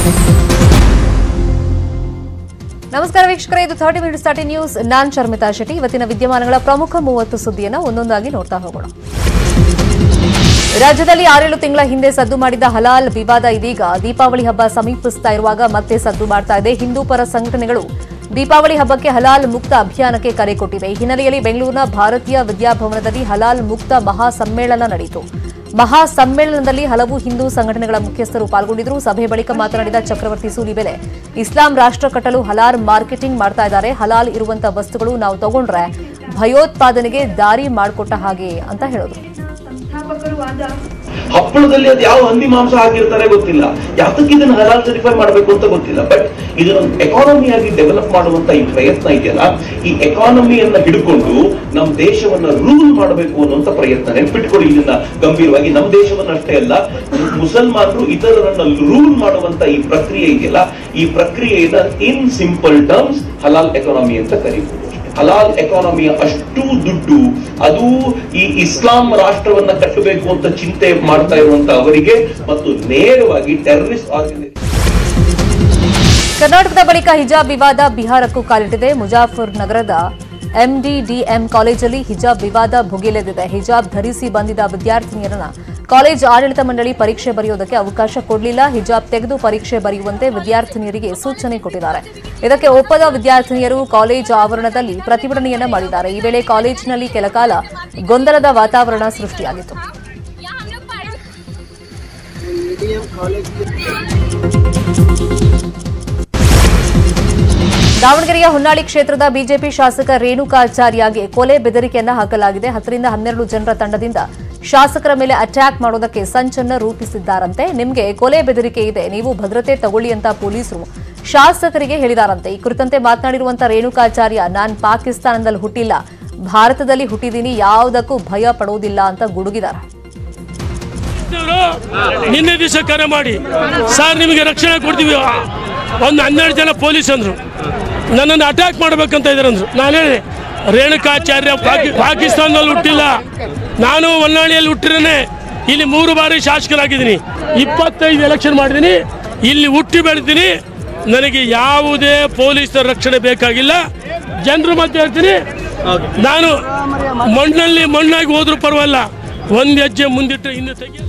ನಮಸ್ಕಾರ ವೀಕ್ಷಕರೇ ಇದು ಥರ್ಟಿ ಮಿನಿಟ್ಸ್ ತರ್ಟಿ ನ್ಯೂಸ್ ನಾನ್ ಶರ್ಮಿತಾ ಶೆಟ್ಟಿ ಇವತ್ತಿನ ವಿದ್ಯಮಾನಗಳ ಪ್ರಮುಖ ಮೂವತ್ತು ಸುದ್ದಿಯನ್ನು ಒಂದೊಂದಾಗಿ ನೋಡ್ತಾ ಹೋಗೋಣ ರಾಜ್ಯದಲ್ಲಿ ಆರೇಳು ತಿಂಗಳ ಹಿಂದೆ ಸದ್ದು ಮಾಡಿದ ಹಲಾಲ್ ವಿವಾದ ಇದೀಗ ದೀಪಾವಳಿ ಹಬ್ಬ ಸಮೀಪಿಸ್ತಾ ಇರುವಾಗ ಮತ್ತೆ ಸದ್ದು ಮಾಡ್ತಾ ಇದೆ ಹಿಂದೂ ಪರ ಸಂಘಟನೆಗಳು ದೀಪಾವಳಿ ಹಬ್ಬಕ್ಕೆ ಹಲಾಲ್ ಮುಕ್ತ ಅಭಿಯಾನಕ್ಕೆ ಕರೆ ಕೊಟ್ಟಿವೆ ಈ ಹಿನ್ನೆಲೆಯಲ್ಲಿ ಬೆಂಗಳೂರಿನ ಭಾರತೀಯ ವಿದ್ಯಾಭವನದಲ್ಲಿ ಹಲಾಲ್ ಮುಕ್ತ ಮಹಾ ಸಮ್ಮೇಳನ ನಡೆಯಿತು ಮಹಾ ಸಮ್ಮೇಳನದಲ್ಲಿ ಹಲವು ಹಿಂದೂ ಸಂಘಟನೆಗಳ ಮುಖ್ಯಸ್ಥರು ಪಾಲ್ಗೊಂಡಿದ್ದರು ಸಭೆ ಬಳಿಕ ಮಾತನಾಡಿದ ಚಕ್ರವರ್ತಿ ಸೂಲಿಬೆಲೆ ಇಸ್ಲಾಂ ರಾಷ್ಟ್ರ ಕಟ್ಟಲು ಹಲಾಲ್ ಮಾರ್ಕೆಟಿಂಗ್ ಮಾಡ್ತಾ ಇದ್ದಾರೆ ಹಲಾಲ್ ಇರುವಂತ ವಸ್ತುಗಳು ನಾವು ತಗೊಂಡ್ರೆ ಭಯೋತ್ಪಾದನೆಗೆ ದಾರಿ ಮಾಡಿಕೊಟ್ಟ ಹಾಗೆ ಅಂತ ಹೇಳಿದ್ರು ಹಪ್ಪಳದಲ್ಲಿ ಅದು ಯಾವ ಹಂದಿ ಮಾಂಸ ಹಾಕಿರ್ತಾರೆ ಗೊತ್ತಿಲ್ಲ ಯಾತಕ್ಕೆ ಇದನ್ನ ಹಲಾಲ್ ಸರ್ಟಿಫೈ ಮಾಡಬೇಕು ಅಂತ ಗೊತ್ತಿಲ್ಲ ಬಟ್ ಇದನ್ನ ಎಕಾನಮಿ ಆಗಿ ಡೆವಲಪ್ ಮಾಡುವಂತ ಈ ಪ್ರಯತ್ನ ಇದೆಯಲ್ಲ ಈ ಎಕಾನಮಿಯನ್ನ ಹಿಡ್ಕೊಂಡು ನಮ್ಮ ದೇಶವನ್ನ ರೂಲ್ ಮಾಡಬೇಕು ಅನ್ನುವಂತ ಪ್ರಯತ್ನ ನೆನ್ಪಿಟ್ಕೊಳ್ಳಿ ಇದನ್ನ ಗಂಭೀರವಾಗಿ ನಮ್ಮ ದೇಶವನ್ನ ಅಷ್ಟೇ ಅಲ್ಲ ಮುಸಲ್ಮಾನರು ಇತರರನ್ನ ರೂಲ್ ಮಾಡುವಂತ ಈ ಪ್ರಕ್ರಿಯೆ ಇದೆಯಲ್ಲ ಈ ಪ್ರಕ್ರಿಯೆಯನ್ನ ಇನ್ ಸಿಂಪಲ್ ಟರ್ಮ್ಸ್ ಹಲಾಲ್ ಎಕಾನಮಿ ಅಂತ ಕರೀಬಹುದು ಹಲಾಲ್ ಎಕಾನಮಿಯ ಅಷ್ಟು ದುಡ್ಡು ಅದು ಈ ಇಸ್ಲಾಂ ರಾಷ್ಟ್ರವನ್ನ ಕಟ್ಟಬೇಕು ಅಂತ ಚಿಂತೆ ಮಾಡ್ತಾ ಇರುವಂತ ಅವರಿಗೆ ಮತ್ತು ನೇರವಾಗಿ ಟೆರರಿಸ್ಟ್ ಆರ್ಗನೈಸೇಷನ್ ಕರ್ನಾಟಕದ ಬಳಿಕ ಹಿಜಾಬ್ ವಿವಾದ ಬಿಹಾರಕ್ಕೂ ಕಾಲಿಟ್ಟಿದೆ ಮುಜಾಫರ್ ನಗರದ ಎಂಡಿಡಿಎಂ ಕಾಲೇಜಲ್ಲಿ ಹಿಜಾಬ್ ವಿವಾದ ಭುಗಿಲೆದಿದೆ ಹಿಜಾಬ್ ಧರಿಸಿ ಬಂದಿದ್ದ ವಿದ್ಯಾರ್ಥಿನಿಯರನ್ನ ಕಾಲೇಜ್ ಆಡಳಿತ ಮಂಡಳಿ ಪರೀಕ್ಷೆ ಬರೆಯೋದಕ್ಕೆ ಅವಕಾಶ ಕೊಡಲಿಲ್ಲ ಹಿಜಾಬ್ ತೆಗೆದು ಪರೀಕ್ಷೆ ಬರೆಯುವಂತೆ ವಿದ್ಯಾರ್ಥಿನಿಯರಿಗೆ ಸೂಚನೆ ಕೊಟ್ಟಿದ್ದಾರೆ ಇದಕ್ಕೆ ಒಪ್ಪದ ವಿದ್ಯಾರ್ಥಿನಿಯರು ಕಾಲೇಜ್ ಆವರಣದಲ್ಲಿ ಪ್ರತಿಭಟನೆಯನ್ನ ಮಾಡಿದ್ದಾರೆ ಈ ವೇಳೆ ಕಾಲೇಜಿನಲ್ಲಿ ಕೆಲಕಾಲ ಗೊಂದಲದ ವಾತಾವರಣ ಸೃಷ್ಟಿಯಾಗಿತ್ತು ದಾವಣಗೆರೆಯ ಹೊನ್ನಾಳಿ ಕ್ಷೇತ್ರದ ಬಿಜೆಪಿ ಶಾಸಕ ರೇಣುಕಾಚಾರ್ಯಗೆ ಕೊಲೆ ಬೆದರಿಕೆಯನ್ನ ಹಾಕಲಾಗಿದೆ ಹತ್ತರಿಂದ ಹನ್ನೆರಡು ಜನರ ತಂಡದಿಂದ ಶಾಸಕರ ಮೇಲೆ ಅಟ್ಯಾಕ್ ಮಾಡೋದಕ್ಕೆ ಸಂಚನ್ನ ರೂಪಿಸಿದ್ದಾರಂತೆ ನಿಮಗೆ ಕೊಲೆ ಬೆದರಿಕೆ ಇದೆ ನೀವು ಭದ್ರತೆ ತಗೊಳ್ಳಿ ಅಂತ ಪೊಲೀಸರು ಶಾಸಕರಿಗೆ ಹೇಳಿದಾರಂತೆ ಈ ಕುರಿತಂತೆ ಮಾತನಾಡಿರುವಂತ ರೇಣುಕಾಚಾರ್ಯ ನಾನ್ ಪಾಕಿಸ್ತಾನದಲ್ಲಿ ಹುಟ್ಟಿಲ್ಲ ಭಾರತದಲ್ಲಿ ಹುಟ್ಟಿದೀನಿ ಯಾವುದಕ್ಕೂ ಭಯ ಪಡೋದಿಲ್ಲ ಅಂತ ಗುಡುಗಿದ್ದಾರೆ ಇವರು ನಿನ್ನೆ ದಿವಸ ಕರೆ ಮಾಡಿ ಸರ್ ನಿಮಗೆ ರಕ್ಷಣೆ ಕೊಡ್ತೀವಿ ಒಂದು ಹನ್ನೆರಡು ಜನ ಪೊಲೀಸ್ ಅಂದರು ನನ್ನನ್ನು ಅಟ್ಯಾಕ್ ಮಾಡ್ಬೇಕಂತ ಇದ್ದಾರೆ ಅಂದರು ನಾನು ಹೇಳಿ ರೇಣುಕಾಚಾರ್ಯ ಪಾಕಿ ಪಾಕಿಸ್ತಾನದಲ್ಲಿ ಹುಟ್ಟಿಲ್ಲ ನಾನು ಹೊನ್ನಾಳಿಯಲ್ಲಿ ಹುಟ್ಟಿರೇನೆ ಇಲ್ಲಿ ಮೂರು ಬಾರಿ ಶಾಸಕರಾಗಿದ್ದೀನಿ ಇಪ್ಪತ್ತೈದು ಎಲೆಕ್ಷನ್ ಮಾಡಿದ್ದೀನಿ ಇಲ್ಲಿ ಹುಟ್ಟಿ ಬೆಳೆದಿದ್ದೀನಿ ನನಗೆ ಯಾವುದೇ ಪೊಲೀಸರ ರಕ್ಷಣೆ ಬೇಕಾಗಿಲ್ಲ ಜನರ ಮಧ್ಯೆ ಹೇಳ್ತೀನಿ ನಾನು ಮಣ್ಣಲ್ಲಿ ಮಣ್ಣಾಗಿ ಹೋದ್ರೂ ಪರವಾಗಿಲ್ಲ ಒಂದು ಹೆಜ್ಜೆ ಮುಂದಿಟ್ಟು ಇನ್ನು ತೆಗಿ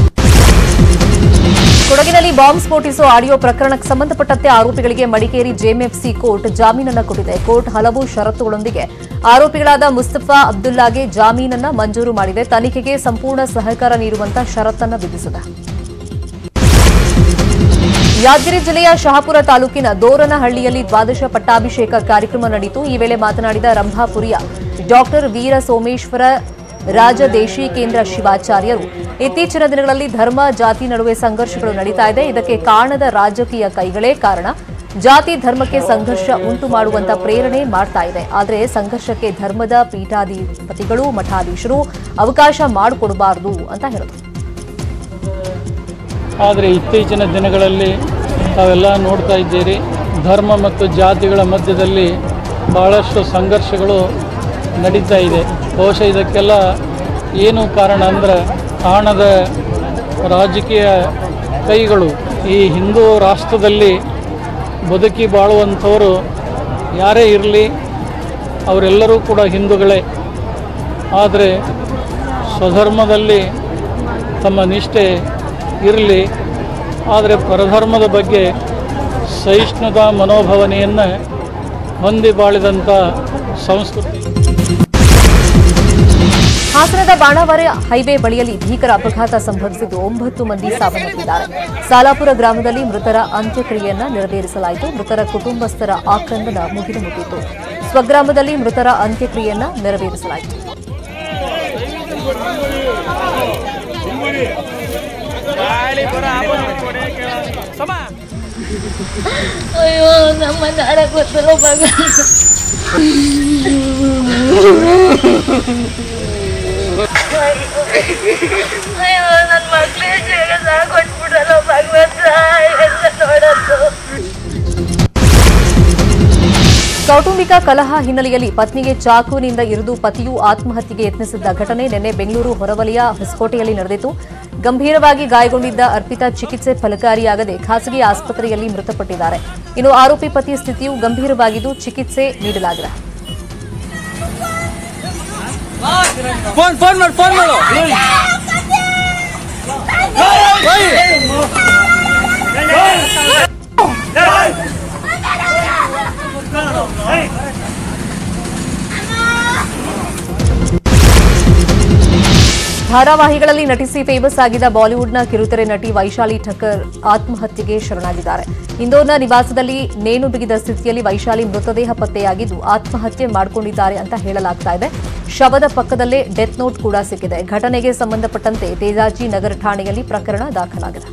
ಕೊಡಗಿನಲ್ಲಿ ಬಾಂಬ್ ಸ್ಫೋಟಿಸುವ ಆಡಿಯೋ ಪ್ರಕರಣಕ್ಕೆ ಸಂಬಂಧಪಟ್ಟಂತೆ ಆರೋಪಿಗಳಿಗೆ ಮಡಿಕೇರಿ ಜೆಎಂಎಫ್ಸಿ ಕೋರ್ಟ್ ಜಾಮೀನನ್ನ ಕೊಟ್ಟಿದೆ ಕೋರ್ಟ್ ಹಲವು ಷರತ್ತುಗಳೊಂದಿಗೆ ಆರೋಪಿಗಳಾದ ಮುಸ್ತಫಾ ಅಬ್ದುಲ್ಲಾಗೆ ಜಾಮೀನನ್ನ ಮಂಜೂರು ಮಾಡಿದೆ ತನಿಖೆಗೆ ಸಂಪೂರ್ಣ ಸಹಕಾರ ನೀಡುವಂತ ಷರತ್ತನ್ನ ವಿಧಿಸಿದೆ ಯಾದಗಿರಿ ಜಿಲ್ಲೆಯ ಶಹಾಪುರ ತಾಲೂಕಿನ ದೋರನಹಳ್ಳಿಯಲ್ಲಿ ದ್ವಾದಶ ಪಟ್ಟಾಭಿಷೇಕ ಕಾರ್ಯಕ್ರಮ ನಡೆಯಿತು ಈ ವೇಳೆ ಮಾತನಾಡಿದ ರಂಭಾಪುರಿಯ ಡಾಕ್ಟರ್ ವೀರ ಸೋಮೇಶ್ವರ ರಾಜದೇಶಿ ಕೇಂದ್ರ ಶಿವಾಚಾರ್ಯರು ಇತ್ತೀಚಿನ ದಿನಗಳಲ್ಲಿ ಧರ್ಮ ಜಾತಿ ನಡುವೆ ಸಂಘರ್ಷಗಳು ನಡೀತಾ ಇದೆ ಇದಕ್ಕೆ ಕಾರಣದ ರಾಜಕೀಯ ಕೈಗಳೇ ಕಾರಣ ಜಾತಿ ಧರ್ಮಕ್ಕೆ ಸಂಘರ್ಷ ಉಂಟು ಮಾಡುವಂತ ಪ್ರೇರಣೆ ಮಾಡ್ತಾ ಇದೆ ಆದರೆ ಸಂಘರ್ಷಕ್ಕೆ ಧರ್ಮದ ಪೀಠಾಧಿಪತಿಗಳು ಮಠಾಧೀಶರು ಅವಕಾಶ ಮಾಡಿಕೊಡಬಾರದು ಅಂತ ಹೇಳಿದ್ರು ಆದರೆ ಇತ್ತೀಚಿನ ದಿನಗಳಲ್ಲಿ ತಾವೆಲ್ಲ ನೋಡ್ತಾ ಇದ್ದೀರಿ ಧರ್ಮ ಮತ್ತು ಜಾತಿಗಳ ಮಧ್ಯದಲ್ಲಿ ಭಾಳಷ್ಟು ಸಂಘರ್ಷಗಳು ನಡೀತಾ ಇದೆ ಬಹುಶಃ ಇದಕ್ಕೆಲ್ಲ ಏನು ಕಾರಣ ಅಂದರೆ ಹಣದ ರಾಜಕೀಯ ಕೈಗಳು ಈ ಹಿಂದೂ ರಾಷ್ಟ್ರದಲ್ಲಿ ಬದುಕಿ ಬಾಳುವಂಥವರು ಯಾರೇ ಇರಲಿ ಅವರೆಲ್ಲರೂ ಕೂಡ ಹಿಂದೂಗಳೇ ಆದರೆ ಸ್ವಧರ್ಮದಲ್ಲಿ ತಮ್ಮ ನಿಷ್ಠೆ ಇರಲಿ ಆದರೆ ಪರಧರ್ಮದ ಬಗ್ಗೆ ಸಹಿಷ್ಣುತಾ ಮನೋಭಾವನೆಯನ್ನು ಹೊಂದಿ ಬಾಳಿದಂಥ ಸಂಸ್ಕೃತಿ ಹಾಸನದ ಬಾಣಾವರ ಹೈವೇ ಬಳಿಯಲ್ಲಿ ಭೀಕರ ಅಪಘಾತ ಸಂಭವಿಸಿದ್ದು ಒಂಬತ್ತು ಮಂದಿ ಸಾವನ್ನಪ್ಪಿದ್ದಾರೆ ಸಾಲಾಪುರ ಗ್ರಾಮದಲ್ಲಿ ಮೃತರ ಅಂತ್ಯಕ್ರಿಯೆಯನ್ನ ನೆರವೇರಿಸಲಾಯಿತು ಮೃತರ ಕುಟುಂಬಸ್ಥರ ಆಕ್ರಂದನ ಮುಗಿದು ಮುಟ್ಟಿತು ಸ್ವಗ್ರಾಮದಲ್ಲಿ ಮೃತರ ಅಂತ್ಯಕ್ರಿಯೆಯನ್ನ ನೆರವೇರಿಸಲಾಯಿತು ಅಯ್ಯೋ ನಮ್ಮ ನಾಳೆ ಗೊತ್ತಲ್ಲ ಭಗವಂತ ಅಯ್ಯೋ ನನ್ನ ಮಕ್ಳಿಗೆ ಜಗದ ಕೊಟ್ಬಿಡಲ್ಲ ಭಗವಂತ ಎಲ್ಲ ನೋಡತ್ತು ಕೌಟುಂಬಿಕ ಕಲಹ ಹಿನ್ನೆಲೆಯಲ್ಲಿ ಪತ್ನಿಗೆ ಚಾಕುವಿನಿಂದ ಇರಿದು ಪತಿಯು ಆತ್ಮಹತ್ಯೆಗೆ ಯತ್ನಿಸಿದ್ದ ಘಟನೆ ನಿನ್ನೆ ಬೆಂಗಳೂರು ಹೊರವಲಯ ಹೊಸಕೋಟೆಯಲ್ಲಿ ನಡೆದಿತ್ತು ಗಂಭೀರವಾಗಿ ಗಾಯಗೊಂಡಿದ್ದ ಅರ್ಪಿತಾ ಚಿಕಿತ್ಸೆ ಫಲಕಾರಿಯಾಗದೆ ಖಾಸಗಿ ಆಸ್ಪತ್ರೆಯಲ್ಲಿ ಮೃತಪಟ್ಟಿದ್ದಾರೆ ಇನ್ನು ಆರೋಪಿ ಪತಿಯ ಸ್ಥಿತಿಯು ಗಂಭೀರವಾಗಿದ್ದು ಚಿಕಿತ್ಸೆ ನೀಡಲಾಗಿದೆ ಫೋನ್ ಫೋನ್ ಮಾಡು ಫೋನ್ ಮಾಡು ಧಾರಾವಾಹಿಗಳಲ್ಲಿ ನಟಿಸಿ ಫೇಮಸ್ ಆಗಿದ್ದ ಬಾಲಿವುಡ್ನ ಕಿರುತೆರೆ ನಟಿ ವೈಶಾಲಿ ಠಕ್ಕರ್ ಆತ್ಮಹತ್ಯೆಗೆ ಶರಣಾಗಿದ್ದಾರೆ ಇಂದೋರ್ನ ನಿವಾಸದಲ್ಲಿ ನೇಣು ಬಿಗಿದ ಸ್ಥಿತಿಯಲ್ಲಿ ವೈಶಾಲಿ ಮೃತದೇಹ ಪತ್ತೆಯಾಗಿದ್ದು ಆತ್ಮಹತ್ಯೆ ಮಾಡಿಕೊಂಡಿದ್ದಾರೆ ಅಂತ ಹೇಳಲಾಗ್ತಾ ಇದೆ ಶವದ ಪಕ್ಕದಲ್ಲೇ ಡೆತ್ ನೋಟ್ ಕೂಡ ಸಿಕ್ಕಿದೆ ಘಟನೆಗೆ ಸಂಬಂಧಪಟ್ಟಂತೆ ತೇಜಾಜಿ ನಗರ ಠಾಣೆಯಲ್ಲಿ ಪ್ರಕರಣ ದಾಖಲಾಗಿದೆ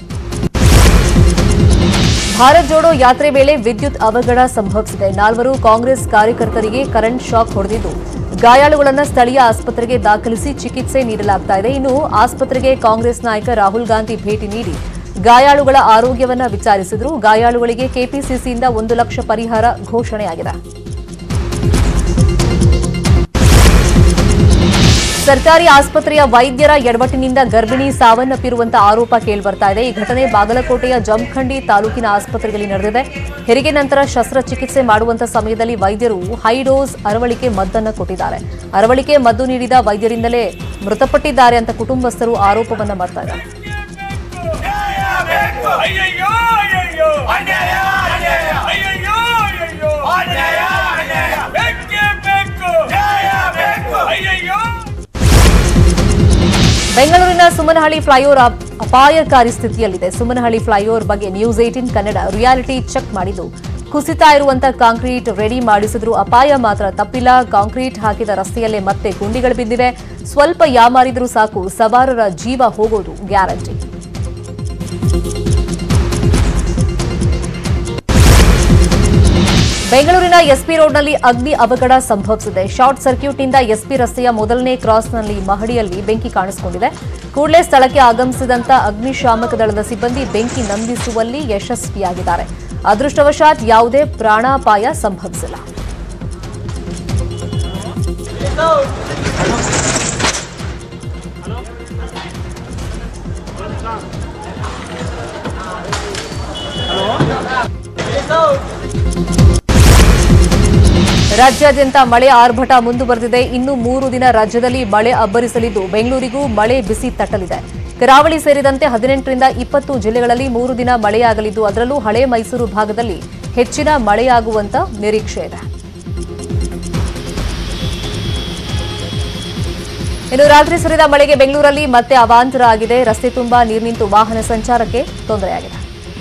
ಭಾರತ್ ಜೋಡೋ ಯಾತ್ರೆ ವೇಳೆ ವಿದ್ಯುತ್ ಅವಘಡ ಸಂಭವಿಸಿದೆ ನಾಲ್ವರು ಕಾಂಗ್ರೆಸ್ ಕಾರ್ಯಕರ್ತರಿಗೆ ಕರೆಂಟ್ ಶಾಕ್ ಹೊಡೆದಿದ್ದು ಗಾಯಾಳುಗಳನ್ನು ಸ್ಥಳೀಯ ಆಸ್ಪತ್ರೆಗೆ ದಾಖಲಿಸಿ ಚಿಕಿತ್ಸೆ ನೀಡಲಾಗ್ತಾ ಇದೆ ಇನ್ನು ಆಸ್ಪತ್ರೆಗೆ ಕಾಂಗ್ರೆಸ್ ನಾಯಕ ರಾಹುಲ್ ಗಾಂಧಿ ಭೇಟಿ ನೀಡಿ ಗಾಯಾಳುಗಳ ಆರೋಗ್ಯವನ್ನ ವಿಚಾರಿಸಿದ್ರು ಗಾಯಾಳುಗಳಿಗೆ ಕೆಪಿಸಿಸಿಯಿಂದ ಒಂದು ಲಕ್ಷ ಪರಿಹಾರ ಘೋಷಣೆಯಾಗಿದೆ ಸರ್ಕಾರಿ ಆಸ್ಪತ್ರೆಯ ವೈದ್ಯರ ಎಡವಟ್ಟಿನಿಂದ ಗರ್ಭಿಣಿ ಸಾವನ್ನಪ್ಪಿರುವಂತಹ ಆರೋಪ ಕೇಳಿಬರ್ತಾ ಇದೆ ಈ ಘಟನೆ ಬಾಗಲಕೋಟೆಯ ಜಮಖಂಡಿ ತಾಲೂಕಿನ ಆಸ್ಪತ್ರೆಯಲ್ಲಿ ನಡೆದಿದೆ ಹೆರಿಗೆ ನಂತರ ಶಸ್ತ್ರಚಿಕಿತ್ಸೆ ಮಾಡುವಂತ ಸಮಯದಲ್ಲಿ ವೈದ್ಯರು ಹೈ ಡೋಸ್ ಅರವಳಿಕೆ ಮದ್ದನ್ನು ಕೊಟ್ಟಿದ್ದಾರೆ ಅರವಳಿಕೆ ಮದ್ದು ನೀಡಿದ ವೈದ್ಯರಿಂದಲೇ ಮೃತಪಟ್ಟಿದ್ದಾರೆ ಅಂತ ಕುಟುಂಬಸ್ಥರು ಆರೋಪವನ್ನ ಮಾಡ್ತಾ ಇದ್ದಾರೆ ಅಯ್ಯಯ್ಯೋ ಅಯ್ಯಯ್ಯೋ ಅನ್ಯಾಯ ಅನ್ಯಾಯ ಅಯ್ಯಯ್ಯೋ ಅಯ್ಯಯ್ಯೋ ಅನ್ಯಾಯ ಅನ್ಯಾಯ ಬೇಕೇ ಬೇಕು ನ್ಯಾಯ ಬೇಕು ಅಯ್ಯಯ್ಯೋ ಬೆಂಗಳೂರಿನ ಸುಮನಹಳ್ಳಿ ಫ್ಲೈಓವರ್ ಅಪ್- ಅಪಾಯಕಾರಿ ಸ್ಥಿತಿಯಲ್ಲಿದೆ ಸುಮನಹಳ್ಳಿ ಫ್ಲೈಓವರ್ ಬಗ್ಗೆ news eighteen Kannada reality check ಮಾಡಿದ್ದು ಕುಸಿತಾ ಇರುವಂತ ಕಾಂಕ್ರೀಟ್ ರೆಡಿ ಮಾಡಿಸಿದ್ರು ಅಪಾಯ ಮಾತ್ರ ತಪ್ಪಿಲ್ಲ ಕಾಂಕ್ರೀಟ್ ಹಾಕಿದ ರಸ್ತೆಯಲ್ಲೇ ಮತ್ತೆ ಗುಂಡಿಗಳು ಬಿದ್ದಿವೆ ಸ್ವಲ್ಪ ಯಾಮಾರಿದ್ರೂ ಸಾಕು ಸವಾರರ ಜೀವ ಹೋಗೋದು ಗ್ಯಾರಂಟಿ ಬೆಂಗಳೂರಿನ ಎಸ್ಪಿ ರೋಡ್ನಲ್ಲಿ ಅಗ್ನಿ ಅವಘಡ ಸಂಭವಿಸಿದೆ ಶಾರ್ಟ್ ಸರ್ಕ್ಯೂಟ್ನಿಂದ ಎಸ್ಪಿ ರಸ್ತೆಯ ಮೊದಲನೇ ಕ್ರಾಸ್ನಲ್ಲಿ ಮಹಡಿಯಲ್ಲಿ ಬೆಂಕಿ ಕಾಣಿಸಿಕೊಂಡಿದೆ ಕೂಡಲೇ ಸ್ಥಳಕ್ಕೆ ಆಗಮಿಸಿದಂತ ಅಗ್ನಿಶಾಮಕ ದಳದ ಸಿಬ್ಬಂದಿ ಬೆಂಕಿ ನಂದಿಸುವಲ್ಲಿ ಯಶಸ್ವಿಯಾಗಿದ್ದಾರೆ ಅದೃಷ್ಟವಶಾತ್ ಯಾವುದೇ ಪ್ರಾಣಾಪಾಯ ಸಂಭವಿಸಿಲ್ಲ ರಾಜ್ಯಾದ್ಯಂತ ಮಳೆ ಆರ್ಭಟ ಮುಂದುವರೆದಿದೆ ಇನ್ನು ಮೂರು ದಿನ ರಾಜ್ಯದಲ್ಲಿ ಮಳೆ ಅಬ್ಬರಿಸಲಿದ್ದು ಬೆಂಗಳೂರಿಗೂ ಮಳೆ ಬಿಸಿ ತಟ್ಟಲಿದೆ ಕರಾವಳಿ ಸೇರಿದಂತೆ ಹದಿನೆಂಟರಿಂದ ಇಪ್ಪತ್ತು ಜಿಲ್ಲೆಗಳಲ್ಲಿ ಮೂರು ದಿನ ಮಳೆಯಾಗಲಿದ್ದು ಅದರಲ್ಲೂ ಹಳೆ ಮೈಸೂರು ಭಾಗದಲ್ಲಿ ಹೆಚ್ಚಿನ ಮಳೆಯಾಗುವಂತ ನಿರೀಕ್ಷೆ ಇದೆ ಇನ್ನು ರಾತ್ರಿ ಸುರಿದ ಮಳೆಗೆ ಬೆಂಗಳೂರಲ್ಲಿ ಮತ್ತೆ ಅವಾಂತರ ಆಗಿದೆ ರಸ್ತೆ ತುಂಬಾ ನೀರು ನಿಂತು ವಾಹನ ಸಂಚಾರಕ್ಕೆ ತೊಂದರೆಯಾಗಿದೆ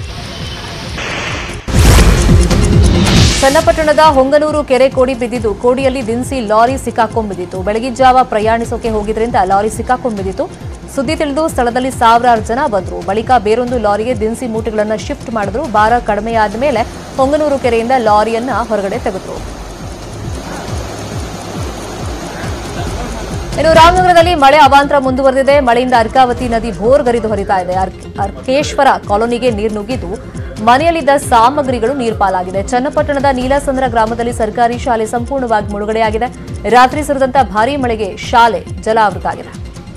ಚನ್ನಪಟ್ಟಣದ ಹೊಂಗನೂರು ಕೆರೆ ಕೋಡಿ ಬಿದ್ದಿದ್ದು ಕೋಡಿಯಲ್ಲಿ ದಿನಸಿ ಲಾರಿ ಸಿಕ್ಕಾಕೊಂಡ್ಬಿದ್ದಿತ್ತು ಬೆಳಗಿನ ಪ್ರಯಾಣಿಸೋಕೆ ಹೋಗಿದ್ರಿಂದ ಲಾರಿ ಸಿಕ್ಕಾಕೊಂಡ್ಬಿದ್ದಿತ್ತು ಸುದ್ದಿ ತಿಳಿದು ಸ್ಥಳದಲ್ಲಿ ಸಾವಿರಾರು ಜನ ಬಂದರು ಬಳಿಕ ಬೇರೊಂದು ಲಾರಿಗೆ ದಿನಸಿ ಮೂಟೆಗಳನ್ನು ಶಿಫ್ಟ್ ಮಾಡಿದ್ರು ಭಾರ ಕಡಿಮೆಯಾದ ಮೇಲೆ ಹೊಂಗನೂರು ಕೆರೆಯಿಂದ ಲಾರಿಯನ್ನ ಹೊರಗಡೆ ತೆಗೆದ್ರು ಇನ್ನು ರಾಮನಗರದಲ್ಲಿ ಮಳೆ ಅವಾಂತರ ಮುಂದುವರೆದಿದೆ ಮಳೆಯಿಂದ ಅರ್ಕಾವತಿ ನದಿ ಭೋರ್ಗರಿದು ಹರಿತಾ ಇದೆ ಅರ್ಕ್- ಅರ್ಕೇಶ್ವರ ಕಾಲೋನಿಗೆ ನೀರು ನುಗ್ಗಿದ್ದು ಮನೆಯಲ್ಲಿದ್ದ ಸಾಮಗ್ರಿಗಳು ನೀರ್ಪಾಲಾಗಿದೆ ಚನ್ನಪಟ್ಟಣದ ನೀಲಸಂದ್ರ ಗ್ರಾಮದಲ್ಲಿ ಸರ್ಕಾರಿ ಶಾಲೆ ಸಂಪೂರ್ಣವಾಗಿ ಮುಳುಗಡೆಯಾಗಿದೆ ರಾತ್ರಿ ಸುರಿದಂತ ಭಾರೀ ಮಳೆಗೆ ಶಾಲೆ ಜಲಾವೃತ ಆಗಿದೆ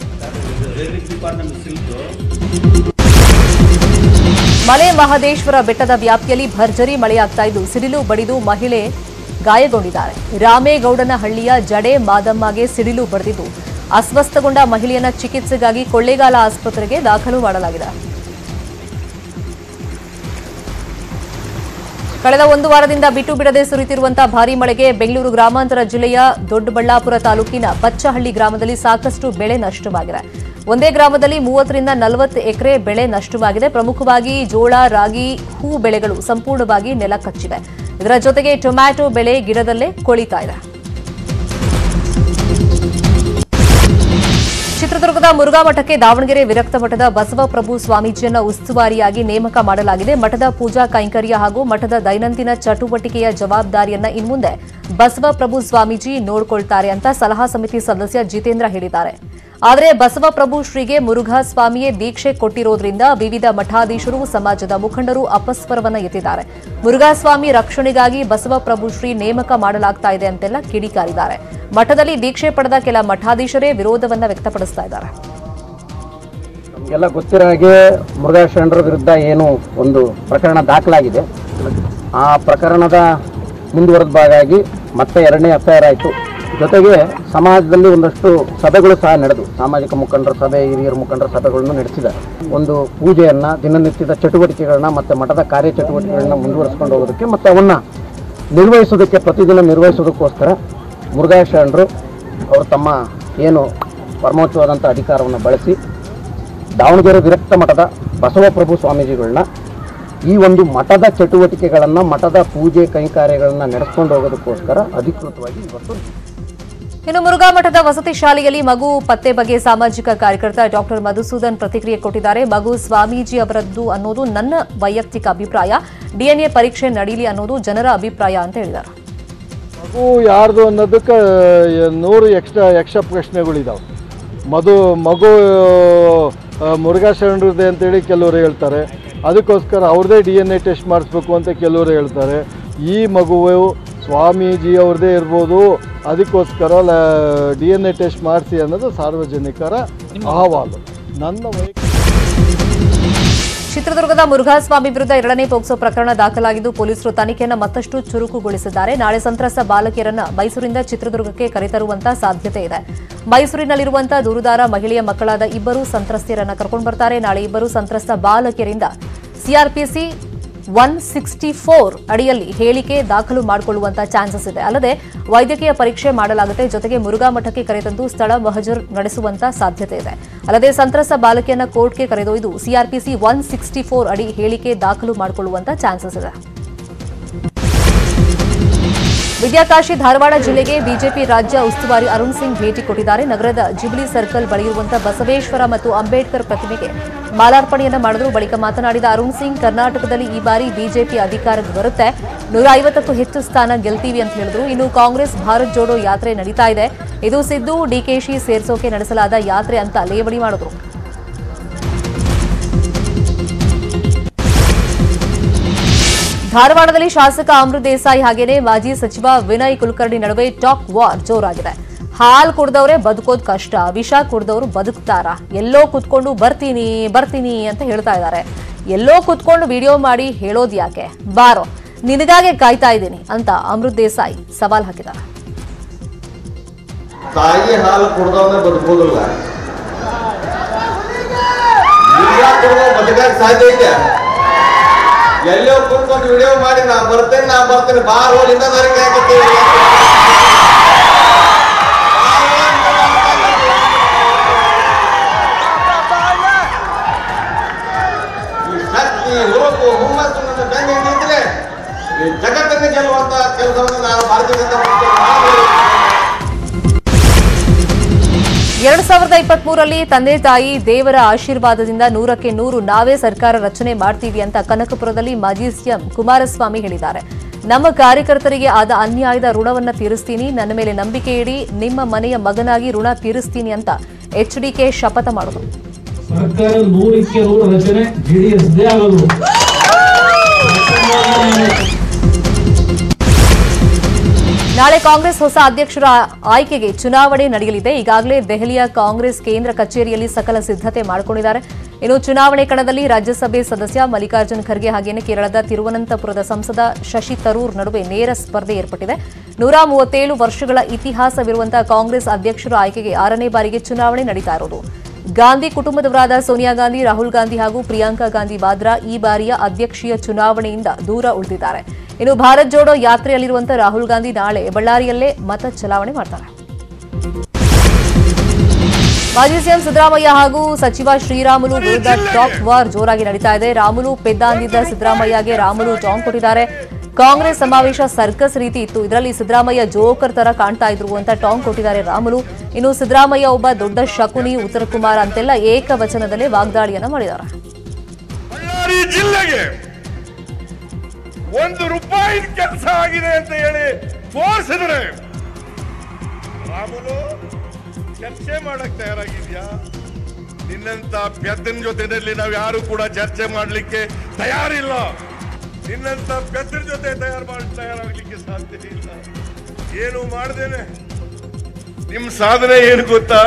ಮಲೆ ಮಹದೇಶ್ವರ ಬೆಟ್ಟದ ವ್ಯಾಪ್ತಿಯಲ್ಲಿ ಭರ್ಜರಿ ಮಳೆಯಾಗ್ತಾ ಇದ್ದು ಸಿಡಿಲು ಬಡಿದು ಮಹಿಳೆ ಗಾಯಗೊಂಡಿದ್ದಾರೆ ರಾಮೇಗೌಡನ ಹಳ್ಳಿಯ ಜಡೆ ಮಾದಮ್ಮಗೆ ಸಿಡಿಲು ಬಡಿದಿದ್ದು ಅಸ್ವಸ್ಥಗೊಂಡ ಮಹಿಳೆಯನ್ನ ಚಿಕಿತ್ಸೆಗಾಗಿ ಕೊಳ್ಳೇಗಾಲ ಆಸ್ಪತ್ರೆಗೆ ದಾಖಲು ಮಾಡಲಾಗಿದೆ ಕಳೆದ ಒಂದು ವಾರದಿಂದ ಬಿಟ್ಟು ಬಿಡದೆ ಸುರಿತಿರುವಂತಹ ಭಾರೀ ಮಳೆಗೆ ಬೆಂಗಳೂರು ಗ್ರಾಮಾಂತರ ಜಿಲ್ಲೆಯ ದೊಡ್ಡಬಳ್ಳಾಪುರ ತಾಲೂಕಿನ ಬಚ್ಚಹಳ್ಳಿ ಗ್ರಾಮದಲ್ಲಿ ಸಾಕಷ್ಟು ಬೆಳೆ ನಷ್ಟವಾಗಿದೆ ಒಂದೇ ಗ್ರಾಮದಲ್ಲಿ ಮೂವತ್ತರಿಂದ ನಲವತ್ತು ಎಕರೆ ಬೆಳೆ ನಷ್ಟವಾಗಿದೆ ಪ್ರಮುಖವಾಗಿ ಜೋಳ ರಾಗಿ ಹೂ ಬೆಳೆಗಳು ಸಂಪೂರ್ಣವಾಗಿ ನೆಲ ಕಚ್ಚಿವೆ ಇದರ ಜೊತೆಗೆ ಟೊಮ್ಯಾಟೊ ಬೆಳೆ ಗಿಡದಲ್ಲೇ ಕೊಳಿತಾ ಇದೆ ಚಿತ್ರದುರ್ಗದ ಮುರುಘಾ ಮಠಕ್ಕೆ ದಾವಣಗೆರೆ ವಿರಕ್ತ ಮಠದ ಬಸವಪ್ರಭು ಸ್ವಾಮೀಜಿಯನ್ನ ಉಸ್ತುವಾರಿಯಾಗಿ ನೇಮಕ ಮಾಡಲಾಗಿದೆ ಮಠದ ಪೂಜಾ ಕೈಂಕರ್ಯ ಹಾಗೂ ಮಠದ ದೈನಂದಿನ ಚಟುವಟಿಕೆಯ ಜವಾಬ್ದಾರಿಯನ್ನ ಇನ್ಮುಂದೆ ಬಸವಪ್ರಭು ಸ್ವಾಮೀಜಿ ನೋಡ್ಕೊಳ್ತಾರೆ ಅಂತ ಸಲಹಾ ಸಮಿತಿ ಸದಸ್ಯ ಜಿತೇಂದ್ರ ಹೇಳಿದ್ದಾರೆ ಆದರೆ ಬಸವಪ್ರಭು ಶ್ರೀಗೆ ಮುರುಘಾ ಸ್ವಾಮಿಯೇ ದೀಕ್ಷೆ ಕೊಟ್ಟಿರೋದ್ರಿಂದ ವಿವಿಧ ಮಠಾಧೀಶರು ಸಮಾಜದ ಮುಖಂಡರು ಅಪಸ್ವರವನ್ನ ಎತ್ತಿದ್ದಾರೆ ಮುರುಘಾಸ್ವಾಮಿ ರಕ್ಷಣೆಗಾಗಿ ಬಸವಪ್ರಭು ಶ್ರೀ ನೇಮಕ ಮಾಡಲಾಗ್ತಾ ಇದೆ ಅಂತೆಲ್ಲ ಕಿಡಿಕಾರಿದ್ದಾರೆ ಮಠದಲ್ಲಿ ದೀಕ್ಷೆ ಪಡೆದ ಕೆಲ ಮಠಾಧೀಶರೇ ವಿರೋಧವನ್ನ ವ್ಯಕ್ತಪಡಿಸ್ತಾ ಇದ್ದಾರೆ ನಮಗೆಲ್ಲ ಗೊತ್ತಿರೋ ಹಾಗೆ ಮುರುಘಾ ಶರಣರ ವಿರುದ್ಧ ಏನು ಒಂದು ಪ್ರಕರಣ ದಾಖಲಾಗಿದೆ ಆ ಪ್ರಕರಣದ ಮುಂದುವರೆದ ಭಾಗವಾಗಿ ಮತ್ತೆ ಎರಡನೇ ಎಫ್ ಐ ಆರ್ ಆಯಿತು ಜೊತೆಗೆ ಸಮಾಜದಲ್ಲಿ ಒಂದಷ್ಟು ಸಭೆಗಳು ಸಹ ನಡೆದು ಸಾಮಾಜಿಕ ಮುಖಂಡರ ಸಭೆ ಹಿರಿಯರ ಮುಖಂಡರ ಸಭೆಗಳನ್ನು ನಡೆಸಿದ್ದಾರೆ ಒಂದು ಪೂಜೆಯನ್ನು ದಿನನಿತ್ಯದ ಚಟುವಟಿಕೆಗಳನ್ನ ಮತ್ತು ಮಠದ ಕಾರ್ಯಚಟುವಟಿಕೆಗಳನ್ನ ಮುಂದುವರಿಸ್ಕೊಂಡು ಹೋಗೋದಕ್ಕೆ ಮತ್ತು ಅವನ್ನ ನಿರ್ವಹಿಸೋದಕ್ಕೆ ಪ್ರತಿದಿನ ನಿರ್ವಹಿಸೋದಕ್ಕೋಸ್ಕರ ಮುರುಘಾ ಶರಣರು ಅವರು ತಮ್ಮ ಏನು ಪರಮೋಚ್ಚವಾದಂಥ ಅಧಿಕಾರವನ್ನು ಬಳಸಿ ದಾವಣಗೆರೆ ವಿರಕ್ತ ಮಠದ ಬಸವಪ್ರಭು ಸ್ವಾಮೀಜಿಗಳನ್ನ ಈ ಒಂದು ಮಠದ ಚಟುವಟಿಕೆಗಳನ್ನು ಮಠದ ಪೂಜೆ ಕೈಂಕಾರ್ಯಗಳನ್ನು ನಡೆಸ್ಕೊಂಡು ಹೋಗೋದಕ್ಕೋಸ್ಕರ ಅಧಿಕೃತವಾಗಿ ಇವತ್ತು ಇನ್ನು ಮುರುಘಾ ಮಠದ ವಸತಿ ಶಾಲೆಯಲ್ಲಿ ಮಗು ಪತ್ತೆ ಬಗ್ಗೆ ಸಾಮಾಜಿಕ ಕಾರ್ಯಕರ್ತ ಡಾಕ್ಟರ್ ಮಧುಸೂದನ್ ಪ್ರತಿಕ್ರಿಯೆ ಕೊಟ್ಟಿದ್ದಾರೆ ಮಗು ಸ್ವಾಮೀಜಿ ಅವರದ್ದು ಅನ್ನೋದು ನನ್ನ ವೈಯಕ್ತಿಕ ಅಭಿಪ್ರಾಯ ಡಿಎನ್ಎ ಪರೀಕ್ಷೆ ನಡೀಲಿ ಅನ್ನೋದು ಜನರ ಅಭಿಪ್ರಾಯ ಅಂತ ಹೇಳಿದ್ದಾರೆ ಮಗು ಯಾರ್ದು ಅನ್ನೋದಕ್ಕೆ ನೂರು ಯಕ್ಷ ಯಕ್ಷ ಪ್ರಶ್ನೆಗಳಿದಾವೆ ಮಧು ಮಗು ಆ, ಮುರುಘಾ ಶರಣರದೇ ಅಂತೇಳಿ ಕೆಲವರು ಹೇಳ್ತಾರೆ ಅದಕ್ಕೋಸ್ಕರ ಅವ್ರದ್ದೇ ಡಿ ಎನ್ ಎ ಟೆಸ್ಟ್ ಮಾಡಿಸ್ಬೇಕು ಅಂತ ಕೆಲವರು ಹೇಳ್ತಾರೆ ಈ ಮಗುವು ಸ್ವಾಮೀಜಿ ಅವ್ರದ್ದೇ ಇರ್ಬೋದು ಅದಕ್ಕೋಸ್ಕರ ಡಿ ಎನ್ ಎ ಟೆಸ್ಟ್ ಮಾಡಿಸಿ ಅನ್ನೋದು ಸಾರ್ವಜನಿಕರ ಅಹವಾಲು ನನ್ನ ವೈಯಕ್ತಿಕ ಚಿತ್ರದುರ್ಗದ ಮುರುಘಾಸ್ವಾಮಿ ವಿರುದ್ಧ ಎರಡನೇ ಪೋಕ್ಸೋ ಪ್ರಕರಣ ದಾಖಲಾಗಿದ್ದು ಪೊಲೀಸರು ತನಿಖೆಯನ್ನು ಮತ್ತಷ್ಟು ಚುರುಕುಗೊಳಿಸಿದ್ದಾರೆ ನಾಳೆ ಸಂತ್ರಸ್ತ ಬಾಲಕಿಯರನ್ನ ಮೈಸೂರಿಂದ ಚಿತ್ರದುರ್ಗಕ್ಕೆ ಕರೆತರುವಂತ ಸಾಧ್ಯತೆ ಇದೆ ಮೈಸೂರಿನಲ್ಲಿರುವಂತಹ ದೂರುದಾರ ಮಹಿಳೆಯ ಮಕ್ಕಳಾದ ಇಬ್ಬರು ಸಂತ್ರಸ್ತೆಯರನ್ನ ಕರ್ಕೊಂಡು ಬರ್ತಾರೆ ನಾಳೆ ಇಬ್ಬರು ಸಂತ್ರಸ್ತ ಬಾಲಕಿಯರಿಂದ ಸಿಆರ್ಪಿಸಿ ಒನ್ ಸಿಕ್ಸ್ಟಿ ಫೋರ್ ಅಡಿಯಲ್ಲಿ ಹೇಳಿಕೆ ದಾಖಲು ಮಾಡಿಕೊಳ್ಳುವಂತ ಚಾನ್ಸಸ್ ಇದೆ ಅಲ್ಲದೆ ವೈದ್ಯಕೀಯ ಪರೀಕ್ಷೆ ಮಾಡಲಾಗುತ್ತೆ ಜೊತೆಗೆ ಮುರುಘಾ ಮಠಕ್ಕೆ ಕರೆತಂದು ಸ್ಥಳ ಮಹಜರ್ ನಡೆಸುವಂತ ಸಾಧ್ಯತೆ ಇದೆ ಅಲ್ಲದೆ ಸಂತ್ರಸ್ತ ಬಾಲಕಿಯನ್ನ ಕೋರ್ಟ್ಗೆ ಕರೆದೊಯ್ದು ಸಿಆರ್ಪಿಸಿ ಒನ್ ಸಿಕ್ಸ್ಟಿ ಫೋರ್ ಅಡಿ ಹೇಳಿಕೆ ದಾಖಲು ಮಾಡಿಕೊಳ್ಳುವಂತ ಚಾನ್ಸಸ್ ಇದೆ ವಿದ್ಯಾಕಾಶಿ ಧಾರವಾಡ ಜಿಲ್ಲೆಗೆ ಬಿಜೆಪಿ ರಾಜ್ಯ ಉಸ್ತುವಾರಿ ಅರುಣ್ ಸಿಂಗ್ ಭೇಟಿ ಕೊಟ್ಟಿದ್ದಾರೆ ನಗರದ ಜುಬ್ಲಿ ಸರ್ಕಲ್ ಬಳಿ ಇರುವಂತಹ ಬಸವೇಶ್ವರ ಮತ್ತು ಅಂಬೇಡ್ಕರ್ ಪ್ರತಿಮೆಗೆ ಮಾಲಾರ್ಪಣೆಯನ್ನ ಮಾಡಿದ್ರು ಬಳಿಕ ಮಾತನಾಡಿದ ಅರುಣ್ ಸಿಂಗ್ ಕರ್ನಾಟಕದಲ್ಲಿ ಈ ಬಾರಿ ಬಿಜೆಪಿ ಅಧಿಕಾರಕ್ಕೆ ಬರುತ್ತೆ ನೂರ ಐವತ್ತಕ್ಕೂ ಹೆಚ್ಚು ಸ್ಥಾನ ಗೆಲ್ತೀವಿ ಅಂತ ಹೇಳಿದ್ರು ಇನ್ನು ಕಾಂಗ್ರೆಸ್ ಭಾರತ್ ಜೋಡೋ ಯಾತ್ರೆ ನಡೀತಾ ಇದೆ ಇದು ಸಿದ್ದು ಡಿಕೆಶಿ ಸೇರ್ಸೋಕೆ ನಡೆಸಲಾದ ಯಾತ್ರೆ ಅಂತ ಲೇವಡಿ ಮಾಡಿದ್ರು ಧಾರವಾಡದಲ್ಲಿ ಶಾಸಕ ಅಮೃತ್ ದೇಸಾಯಿ ಹಾಗೇನೆ ಮಾಜಿ ಸಚಿವ ವಿನಯ್ ಕುಲಕರ್ಣಿ ನಡುವೆ ಟಾಕ್ ವಾರ್ ಜೋರಾಗಿದೆ ಹಾಲ್ ಕುಡ್ದವ್ರೆ ಬದುಕೋದ್ ಕಷ್ಟ ವಿಷ ಕುಡ್ದವ್ರು ಬದುಕ್ತಾರ ಎಲ್ಲೋ ಕುತ್ಕೊಂಡು ಬರ್ತೀನಿ ಬರ್ತೀನಿ ಅಂತ ಹೇಳ್ತಾ ಇದ್ದಾರೆ ಎಲ್ಲೋ ಕುತ್ಕೊಂಡು ವಿಡಿಯೋ ಮಾಡಿ ಹೇಳೋದ್ ಯಾಕೆ ಬಾರೋ ನಿನಗಾಗೆ ಕಾಯ್ತಾ ಇದ್ದೀನಿ ಅಂತ ಅಮೃತ್ ದೇಸಾಯಿ ಸವಾಲ್ ಹಾಕಿದ್ದಾರೆ ತಾಯಿ ಹಾಲು ಕುಡ್ದವನ್ನ ಬದುಕೋದಿಲ್ಲ ಈಗ ಕುಡ್ದವ ಬದುಕಕ್ಕೆ ಸಾಧ್ಯ ಐತೆ ಎಲ್ಲೋ ಕುತ್ಕೊಂಡು ವಿಡಿಯೋ ಮಾಡಿ ನಾ ಬರ್ತೇನೆ ನಾ ಬರ್ತೇನೆ ಬಾರ್ ಹೋಗಿ ಇಂದ ದಾರಿಗೆ ಹಾಕತ್ತೀವಿ ಈ ಶಕ್ತಿ ಹುರುಪು ಹುಮ್ಮಸ್ಸು ನನ್ನ ಬೆನ್ನಿಗೆ ನಿಂತ್ರೆ ಈ ಜಗತ್ತನ್ನೇ ಗೆಲ್ಲುವಂತ ಕೆಲಸವನ್ನು ನಾನು ಭಾರತೀಯ ಜನತಾ ಪಕ್ಷ ಮಾಡಬೇಕು ಎರಡ್ ಸಾವಿರದ ಇಪ್ಪತ್ತ್ ಮೂರರಲ್ಲಿ ತಂದೆ ತಾಯಿ ದೇವರ ಆಶೀರ್ವಾದದಿಂದ ನೂರಕ್ಕೆ ನೂರು ನಾವೇ ಸರ್ಕಾರ ರಚನೆ ಮಾಡ್ತೀವಿ ಅಂತ ಕನಕಪುರದಲ್ಲಿ ಮಾಜಿ ಸಿಎಂ ಕುಮಾರಸ್ವಾಮಿ ಹೇಳಿದ್ದಾರೆ ನಮ್ಮ ಕಾರ್ಯಕರ್ತರಿಗೆ ಆದ ಅನ್ಯಾಯದ ಋಣವನ್ನ ತೀರಿಸ್ತೀನಿ ನನ್ನ ಮೇಲೆ ನಂಬಿಕೆ ಇಡಿ ನಿಮ್ಮ ಮನೆಯ ಮಗನಾಗಿ ಋಣ ತೀರಿಸ್ತೀನಿ ಅಂತ ಎಚ್ಡಿಕೆ ಶಪಥ ಮಾಡಿದ್ರು ಸರ್ಕಾರ ನೂರಕ್ಕೆ ನೂರು ರಚನೆ ಜೆಡಿಎಸ್ದೇ ಆಗೋದು ನಾಳೆ ಕಾಂಗ್ರೆಸ್ ಹೊಸ ಅಧ್ಯಕ್ಷರ ಆಯ್ಕೆಗೆ ಚುನಾವಣೆ ನಡೆಯಲಿದೆ ಈಗಾಗಲೇ ದೆಹಲಿಯ ಕಾಂಗ್ರೆಸ್ ಕೇಂದ್ರ ಕಚೇರಿಯಲ್ಲಿ ಸಕಲ ಸಿದ್ಧತೆ ಮಾಡಿಕೊಂಡಿದ್ದಾರೆ ಇನ್ನು ಚುನಾವಣೆ ಕಣದಲ್ಲಿ ರಾಜ್ಯಸಭೆ ಸದಸ್ಯ ಮಲ್ಲಿಕಾರ್ಜುನ್ ಖರ್ಗೆ ಹಾಗೇನೆ ಕೇರಳದ ತಿರುವನಂತಪುರದ ಸಂಸದ ಶಶಿ ತರೂರ್ ನಡುವೆ ನೇರ ಸ್ಪರ್ಧೆ ಏರ್ಪಟ್ಟಿದೆ ನೂರ ಮೂವತ್ತೇಳು ವರ್ಷಗಳ ಇತಿಹಾಸವಿರುವಂತಹ ಕಾಂಗ್ರೆಸ್ ಅಧ್ಯಕ್ಷರ ಆಯ್ಕೆಗೆ ಆರನೇ ಬಾರಿಗೆ ಚುನಾವಣೆ ನಡೀತಾ ಇರೋದು ಗಾಂಧಿ ಕುಟುಂಬದವರಾದ ಸೋನಿಯಾ ಗಾಂಧಿ ರಾಹುಲ್ ಗಾಂಧಿ ಹಾಗೂ ಪ್ರಿಯಾಂಕಾ ಗಾಂಧಿ ವಾದ್ರಾ ಈ ಬಾರಿಯ ಅಧ್ಯಕ್ಷೀಯ ಚುನಾವಣೆಯಿಂದ ದೂರ ಉಳಿದಿದ್ದಾರೆ ಇನ್ನು ಭಾರತ್ ಜೋಡೋ ಯಾತ್ರೆಯಲ್ಲಿರುವಂತಹ ರಾಹುಲ್ ಗಾಂಧಿ ನಾಳೆ ಬಳ್ಳಾರಿಯಲ್ಲೇ ಮತ ಚಲಾವಣೆ ಮಾಡ್ತಾರೆ ಮಾಜಿ ಸಿಎಂ ಸಿದ್ದರಾಮಯ್ಯ ಹಾಗೂ ಸಚಿವ ಶ್ರೀರಾಮುಲು ವಿರುದ್ಧ ಟಾಕ್ ವಾರ್ ಜೋರಾಗಿ ನಡೀತಾ ಇದೆ ರಾಮುಲು ಪೆದ್ದ ಅಂದಿದ್ದ ಸಿದ್ದರಾಮಯ್ಯಗೆ ರಾಮುಲು ಟಾಂಗ್ ಕೊಟ್ಟಿದ್ದಾರೆ ಕಾಂಗ್ರೆಸ್ ಸಮಾವೇಶ ಸರ್ಕಸ್ ರೀತಿ ಇತ್ತು ಇದರಲ್ಲಿ ಸಿದ್ದರಾಮಯ್ಯ ಜೋಕರ್ ತರ ಕಾಣ್ತಾ ಇದ್ರು ಅಂತ ಟಾಂಗ್ ಕೊಟ್ಟಿದ್ದಾರೆ ರಾಮುಲು ಇನ್ನು ಸಿದ್ದರಾಮಯ್ಯ ಒಬ್ಬ ದೊಡ್ಡ ಶಕುನಿ ಉತ್ತರ ಕುಮಾರ್ ಅಂತೆಲ್ಲ ಏಕವಚನದಲ್ಲೇ ವಾಗ್ದಾಳಿಯನ್ನ ಮಾಡಿದ್ದಾರೆ ಬಳ್ಳಾರಿ ಜಿಲ್ಲೆಗೆ ಒಂದು ರೂಪಾಯಿ ಕೆಲಸ ಆಗಿದೆ ಅಂತ ಹೇಳಿ ತೋರಿಸಿದ್ರೆ ರಾಮುಲು ಚರ್ಚೆ ಮಾಡಕ್ ತಯಾರಾಗಿದ್ಯಾ ನಿನ್ನಂತ ಪೆದ್ದನ ಜೊತೆನಲ್ಲಿ ನಾವು ಯಾರು ಕೂಡ ಚರ್ಚೆ ಮಾಡ್ಲಿಕ್ಕೆ ತಯಾರಿಲ್ಲ ನಿನ್ನಂತ ಪೆದ್ದನ ಜೊತೆ ತಯಾರು ಮಾಡಿ ತಯಾರಾಗ್ಲಿಕ್ಕೆ ಸಾಧ್ಯ ಇಲ್ಲ ಏನು ಮಾಡ್ದೇನೆ ನಿಮ್ ಸಾಧನೆ ಏನು ಗೊತ್ತಾ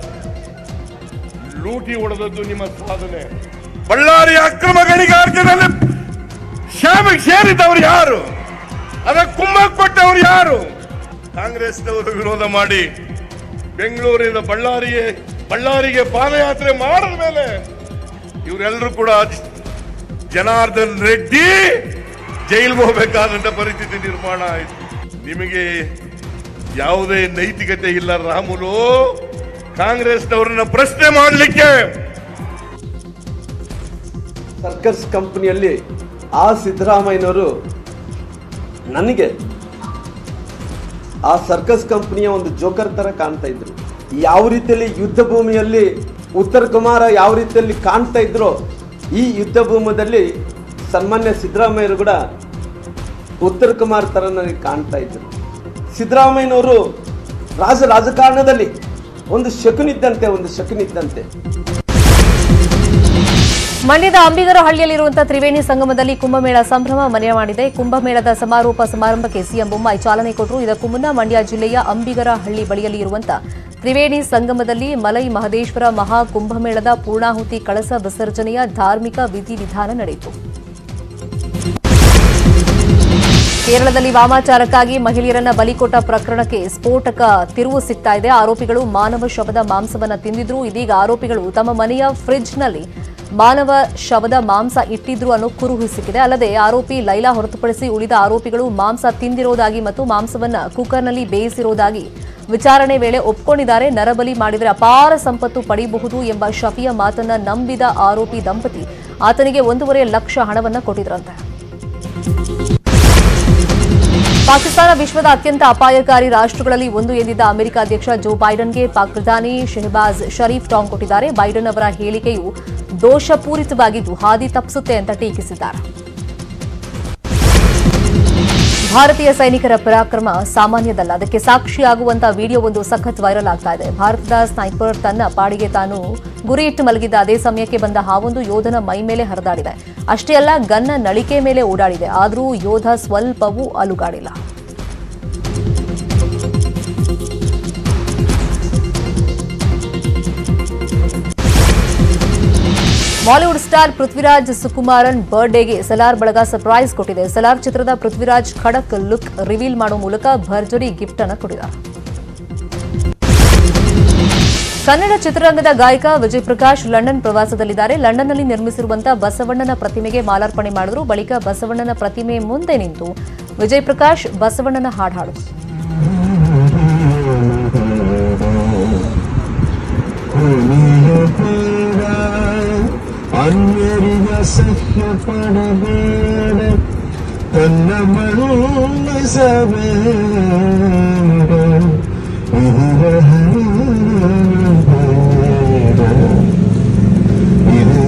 ಲೂಟಿ ಹೊಡೆದದ್ದು ನಿಮ್ಮ ಸಾಧನೆ ಬಳ್ಳಾರಿ ಅಕ್ರಮ ಗಣಿಗಾರಿಕೆನಲ್ಲಿ ಶ್ಯಾಮಿಗೆ ಸೇರಿದವರು ಯಾರು ಅದಕ್ಕೆ ಕುಮ್ಮಕ್ ಕೊಟ್ಟವರು ಯಾರು ಕಾಂಗ್ರೆಸ್ನವರು ವಿರೋಧ ಮಾಡಿ ಬೆಂಗಳೂರಿನ ಬಳ್ಳಾರಿಗೆ ಬಳ್ಳಾರಿಗೆ ಪಾದಯಾತ್ರೆ ಮಾಡಿದ ಮೇಲೆ ಇವರೆಲ್ಲರೂ ಕೂಡ ಜನಾರ್ದನ್ ರೆಡ್ಡಿ ಜೈಲ್ಗೆ ಹೋಗಬೇಕಾದಂತ ಪರಿಸ್ಥಿತಿ ನಿರ್ಮಾಣ ಆಯಿತು ನಿಮಗೆ ಯಾವುದೇ ನೈತಿಕತೆ ಇಲ್ಲ ರಾಮುಲು ಕಾಂಗ್ರೆಸ್ನವರನ್ನ ಪ್ರಶ್ನೆ ಮಾಡಲಿಕ್ಕೆ ಸರ್ಕಸ್ ಕಂಪನಿಯಲ್ಲಿ ಆ ಸಿದ್ದರಾಮಯ್ಯನವರು ನನಗೆ ಆ ಸರ್ಕಸ್ ಕಂಪನಿಯ ಒಂದು ಜೋಕರ್ ತರ ಕಾಣ್ತಾ ಇದ್ರು ಯಾವ ರೀತಿಯಲ್ಲಿ ಯುದ್ಧ ಭೂಮಿಯಲ್ಲಿ ಉತ್ತರ ಕುಮಾರ ಯಾವ ರೀತಿಯಲ್ಲಿ ಕಾಣ್ತಾ ಇದ್ರೋ ಈ ಯುದ್ಧ ಭೂಮಿಯಲ್ಲಿ ಸನ್ಮಾನ್ಯ ಸಿದ್ದರಾಮಯ್ಯರು ಕೂಡ ಉತ್ತರ ಕುಮಾರ್ ತರ ನನಗೆ ಕಾಣ್ತಾ ಇದ್ರು ಸಿದ್ದರಾಮಯ್ಯನವರು ರಾಜ ರಾಜಕಾರಣದಲ್ಲಿ ಒಂದು ಶಕುನಿದ್ದಂತೆ ಒಂದು ಶಕುನಿದ್ದಂತೆ ಮಂಡ್ಯದ ಅಂಬಿಗರ ಹಳ್ಳಿಯಲ್ಲಿರುವಂತಹ ತ್ರಿವೇಣಿ ಸಂಗಮದಲ್ಲಿ ಕುಂಭಮೇಳ ಸಂಭ್ರಮ ಮನೆ ಮಾಡಿದೆ ಕುಂಭಮೇಳದ ಸಮಾರೋಪ ಸಮಾರಂಭಕ್ಕೆ ಸಿಎಂ ಬೊಮ್ಮಾಯಿ ಚಾಲನೆ ಕೊಟ್ಟರು ಇದಕ್ಕೂ ಮುನ್ನ ಮಂಡ್ಯ ಜಿಲ್ಲೆಯ ಅಂಬಿಗರ ಹಳ್ಳಿ ಬಳಿಯಲ್ಲಿ ಇರುವಂತಹ ತ್ರಿವೇಣಿ ಸಂಗಮದಲ್ಲಿ ಮಲೈ ಮಹದೇಶ್ವರ ಮಹಾ ಕುಂಭಮೇಳದ ಪೂರ್ಣಾಹುತಿ ಕಳಸ ವಿಸರ್ಜನೆಯ ಧಾರ್ಮಿಕ ವಿಧಿವಿಧಾನ ನಡೆಯಿತು ಕೇರಳದಲ್ಲಿ ವಾಮಾಚಾರಕ್ಕಾಗಿ ಮಹಿಳೆಯರನ್ನ ಬಲಿಕೊಟ್ಟ ಪ್ರಕರಣಕ್ಕೆ ಸ್ಫೋಟಕ ತಿರುವು ಸಿಗ್ತಾ ಇದೆ ಆರೋಪಿಗಳು ಮಾನವ ಶವದ ಮಾಂಸವನ್ನ ತಿಂದಿದ್ರು ಇದೀಗ ಆರೋಪಿಗಳು ತಮ್ಮ ಮನೆಯ ಫ್ರಿಡ್ಜ್ನಲ್ಲಿ ಮಾನವ ಶವದ ಮಾಂಸ ಇಟ್ಟಿದ್ರು ಅನ್ನೋ ಕುರುಹು ಸಿಕ್ಕಿದೆ ಅಲ್ಲದೆ ಆರೋಪಿ ಲೈಲಾ ಹೊರತುಪಡಿಸಿ ಉಳಿದ ಆರೋಪಿಗಳು ಮಾಂಸ ತಿಂದಿರೋದಾಗಿ ಮತ್ತು ಮಾಂಸವನ್ನ ಕುಕ್ಕರ್ನಲ್ಲಿ ಬೇಯಿಸಿರೋದಾಗಿ ವಿಚಾರಣೆ ವೇಳೆ ಒಪ್ಕೊಂಡಿದ್ದಾರೆ ನರಬಲಿ ಮಾಡಿದರೆ ಅಪಾರ ಸಂಪತ್ತು ಪಡೆಯಬಹುದು ಎಂಬ ಶಫಿಯ ಮಾತನ್ನ ನಂಬಿದ ಆರೋಪಿ ದಂಪತಿ ಆತನಿಗೆ ಒಂದೂವರೆ ಲಕ್ಷ ಹಣವನ್ನ ಕೊಟ್ಟಿದ್ರಂತೆ ಪಾಕಿಸ್ತಾನ ವಿಶ್ವದ ಅತ್ಯಂತ ಅಪಾಯಕಾರಿ ರಾಷ್ಟ್ರಗಳಲ್ಲಿ ಒಂದು ಎಂದಿದ್ದ ಅಮೆರಿಕ ಅಧ್ಯಕ್ಷ ಜೋ ಬೈಡನ್ಗೆ ಪಾಕ್ ಪ್ರಧಾನಿ ಶೆಹಬಾಜ್ ಶರೀಫ್ ಟಾಂಗ್ ಕೊಟ್ಟಿದ್ದಾರೆ ಬೈಡನ್ ಅವರ ಹೇಳಿಕೆಯು ದೋಷಪೂರಿತವಾಗಿದ್ದು ಹಾದಿ ತಪ್ಪಿಸುತ್ತೆ ಅಂತ ಟೀಕಿಸಿದ್ದಾರೆ ಭಾರತೀಯ ಸೈನಿಕರ ಪರಾಕ್ರಮ ಸಾಮಾನ್ಯದಲ್ಲ ಅದಕ್ಕೆ ಸಾಕ್ಷಿಯಾಗುವಂತಹ ವಿಡಿಯೋ ಒಂದು ಸಖತ್ ವೈರಲ್ ಆಗ್ತಾ ಇದೆ ಭಾರತದ ಸ್ನೈಪರ್ ತನ್ನ ಪಾಡಿಗೆ ತಾನು ಗುರಿ ಇಟ್ಟು ಮಲಗಿದ್ದ ಅದೇ ಸಮಯಕ್ಕೆ ಬಂದ ಹಾವೊಂದು ಯೋಧನ ಮೈ ಮೇಲೆ ಹರಿದಾಡಿದೆ ಅಷ್ಟೇ ಅಲ್ಲ ಗನ್ನ ನಳಿಕೆ ಮೇಲೆ ಓಡಾಡಿದೆ ಆದರೂ ಯೋಧ ಸ್ವಲ್ಪವೂ ಅಲುಗಾಡಿಲ್ಲ ಬಾಲಿವುಡ್ ಸ್ಟಾರ್ ಪೃಥ್ವಿರಾಜ್ ಸುಕುಮಾರನ್ ಬರ್ಡೇಗೆ ಸಲಾರ್ ಬಳಗ ಸರ್ಪ್ರೈಸ್ ಕೊಟ್ಟಿದೆ ಸಲಾರ್ ಚಿತ್ರದ ಪೃಥ್ವಿರಾಜ್ ಖಡಕ್ ಲುಕ್ ರಿವೀಲ್ ಮಾಡುವ ಮೂಲಕ ಭರ್ಜರಿ ಗಿಫ್ಟ್ ಅನ್ನು ಕೊಟ್ಟಿದ್ದಾರೆ ಕನ್ನಡ ಚಿತ್ರರಂಗದ ಗಾಯಕ ವಿಜಯ್ ಪ್ರಕಾಶ್ ಲಂಡನ್ ಪ್ರವಾಸದಲ್ಲಿದ್ದಾರೆ ಲಂಡನ್ನಲ್ಲಿ ನಿರ್ಮಿಸಿರುವಂತಹ ಬಸವಣ್ಣನ ಪ್ರತಿಮೆಗೆ ಮಾಲಾರ್ಪಣೆ ಮಾಡಿದ್ರು ಬಳಿಕ ಬಸವಣ್ಣನ ಪ್ರತಿಮೆ ಮುಂದೆ ನಿಂತು ವಿಜಯ್ ಪ್ರಕಾಶ್ ಬಸವಣ್ಣನ ಹಾಡು ಹಾಡಿದ್ರು ಅನ್ಯರಿಗ ಸಹ್ಯ ಪಡಬೇಡ ತನ್ನ ಮರುಣಿಸಬೇಡ ಇದರ ಹರಿಯಬೇಡ. ಇದು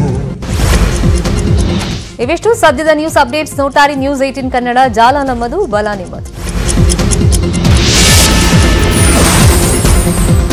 ಇವಿಷ್ಟು ಸದ್ಯದ ನ್ಯೂಸ್ ಅಪ್ಡೇಟ್ಸ್ ನೋಡ್ತಾರೆ ನ್ಯೂಸ್ ಏಟಿನ್ ಕನ್ನಡ ಜಾಲ ನಮ್ಮದು ಬಲ ನಿಮ್ಮದು